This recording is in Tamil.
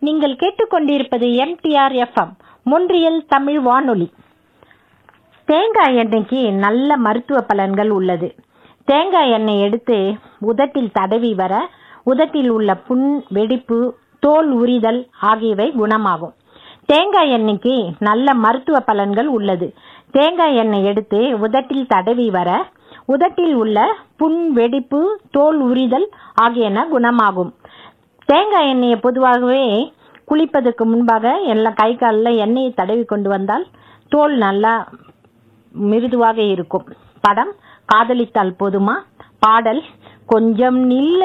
நீங்கள் கேட்டுக்கொண்டிருப்பது எம்டிஆர் எஃப்எம் மொன்றியல் தமிழ் வானொலி தேங்காய் எண்ணெய்க்கு நல்ல மருத்துவ பலன்கள் உள்ளது தேங்காய் எண்ணெய் எடுத்து உதட்டில் தடவி வர உதட்டில் உள்ள புண் வெடிப்பு தோல் உரிதல் ஆகியவை குணமாகும் தேங்காய் எண்ணெய்க்கு நல்ல மருத்துவ பலன்கள் உள்ளது தேங்காய் எண்ணெய் எடுத்து உதட்டில் தடவி வர உதட்டில் உள்ள புண் வெடிப்பு தோல் உரிதல் ஆகியன குணமாகும் தேங்காய் எண்ணெயை பொதுவாகவே குளிப்பதற்கு முன்பாக எல்லாம் கை காலில் எண்ணெயை தடவி கொண்டு வந்தால் தோல் நல்லா மிருதுவாக இருக்கும் படம் காதலித்தால் போதுமா பாடல் கொஞ்சம் நில்ல